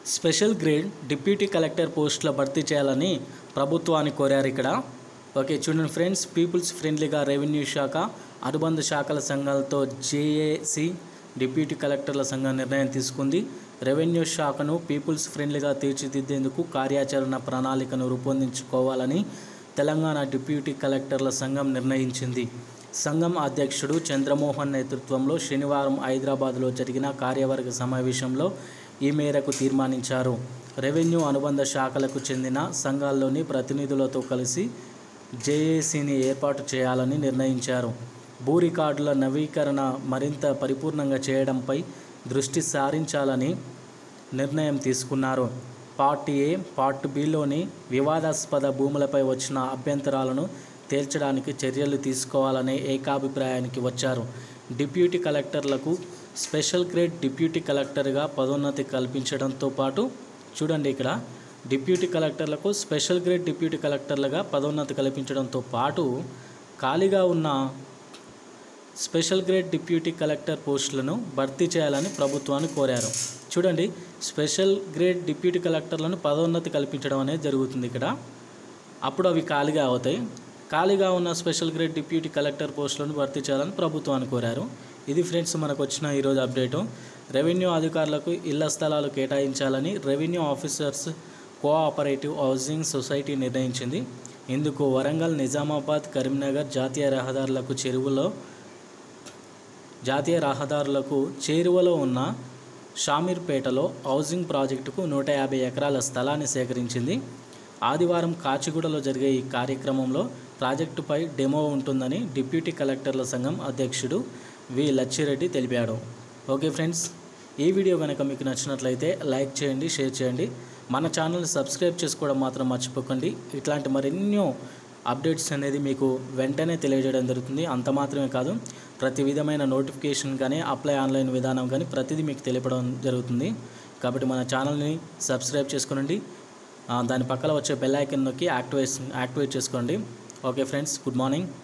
special grade deputy collector పోస్టుల భర్తీ చేయాలని ప్రభుత్వాన్ని కోరారు ఇక్కడ ఓకే చూడండి ఫ్రెండ్స్ పీపుల్స్ ఫ్రెండ్లీగా రెవెన్యూ శాఖ అనుబంధ శాఖల సంఘాలతో జేఏసి డిప్యూటీ కలెక్టర్ల సంఘం నిర్ణయం తీసుకుంది రెవెన్యూ శాఖను పీపుల్స్ ఫ్రెండ్లీగా తీర్చిదిద్దేందుకు కార్యాచరణ ప్రణాళికను రూపొందించుకోవాలని తెలంగాణ డిప్యూటీ కలెక్టర్ల సంఘం నిర్ణయించింది సంఘం అధ్యక్షుడు చంద్రమోహన్ నేతృత్వంలో శనివారం హైదరాబాద్లో జరిగిన కార్యవర్గ సమావేశంలో ఈ మేరకు తీర్మానించారు రెవెన్యూ అనుబంధ శాఖలకు చెందిన సంఘాల్లోని ప్రతినిధులతో కలిసి జేఏసీని ఏర్పాటు చేయాలని నిర్ణయించారు భూ రికార్డుల నవీకరణ మరింత పరిపూర్ణంగా చేయడంపై దృష్టి సారించాలని నిర్ణయం తీసుకున్నారు పార్ట్ ఏ పార్ట్ బిలోని వివాదాస్పద భూములపై వచ్చిన అభ్యంతరాలను తేల్చడానికి చర్యలు తీసుకోవాలనే ఏకాభిప్రాయానికి వచ్చారు డిప్యూటీ కలెక్టర్లకు స్పెషల్ గ్రేడ్ డిప్యూటీ కలెక్టర్గా పదోన్నతి కల్పించడంతో పాటు చూడండి ఇక్కడ డిప్యూటీ కలెక్టర్లకు స్పెషల్ గ్రేడ్ డిప్యూటీ కలెక్టర్లుగా పదోన్నతి కల్పించడంతో పాటు ఖాళీగా ఉన్న స్పెషల్ గ్రేడ్ డిప్యూటీ కలెక్టర్ పోస్టులను భర్తీ చేయాలని ప్రభుత్వాన్ని కోరారు చూడండి స్పెషల్ గ్రేడ్ డిప్యూటీ కలెక్టర్లను పదోన్నతి కల్పించడం అనేది జరుగుతుంది ఇక్కడ అప్పుడు అవి ఖాళీగా అవుతాయి ఖాళీగా ఉన్న స్పెషల్ గ్రేడ్ డిప్యూటీ కలెక్టర్ పోస్టులను భర్తీ చేయాలని ప్రభుత్వాన్ని కోరారు ఇది ఫ్రెండ్స్ మనకు వచ్చిన ఈరోజు అప్డేటు రెవెన్యూ అధికారులకు ఇళ్ల స్థలాలు కేటాయించాలని revenue officers cooperative housing society నిర్ణయించింది ఇందుకు వరంగల్ నిజామాబాద్ కరీంనగర్ జాతీయ రహదారులకు చెరువులో జాతీయ రహదారులకు చేరువలో ఉన్న షామీర్పేటలో హౌసింగ్ ప్రాజెక్టుకు నూట యాభై ఎకరాల స్థలాన్ని సేకరించింది ఆదివారం కాచిగూడలో జరిగే ఈ కార్యక్రమంలో ప్రాజెక్టుపై డెమో ఉంటుందని డిప్యూటీ కలెక్టర్ల సంఘం అధ్యక్షుడు వి లచ్చిరెడ్డి తెలిపాడు ఓకే ఫ్రెండ్స్ ఈ వీడియో కనుక మీకు నచ్చినట్లయితే లైక్ చేయండి షేర్ చేయండి మన ఛానల్ని సబ్స్క్రైబ్ చేసుకోవడం మాత్రం మర్చిపోకండి ఇట్లాంటి మరెన్నో అప్డేట్స్ అనేది మీకు వెంటనే తెలియజేయడం జరుగుతుంది అంత మాత్రమే కాదు ప్రతి విధమైన నోటిఫికేషన్ కానీ అప్లై ఆన్లైన్ విధానం కానీ ప్రతిదీ మీకు తెలియపడం జరుగుతుంది కాబట్టి మన ఛానల్ని సబ్స్క్రైబ్ చేసుకోనండి ఆ, దాని పక్కన వచ్చే బెల్ ఐకన్ నొక్కి యాక్టివేట్ యాక్టివేట్ చేసుకోండి ఓకే ఫ్రెండ్స్ గుడ్ మార్నింగ్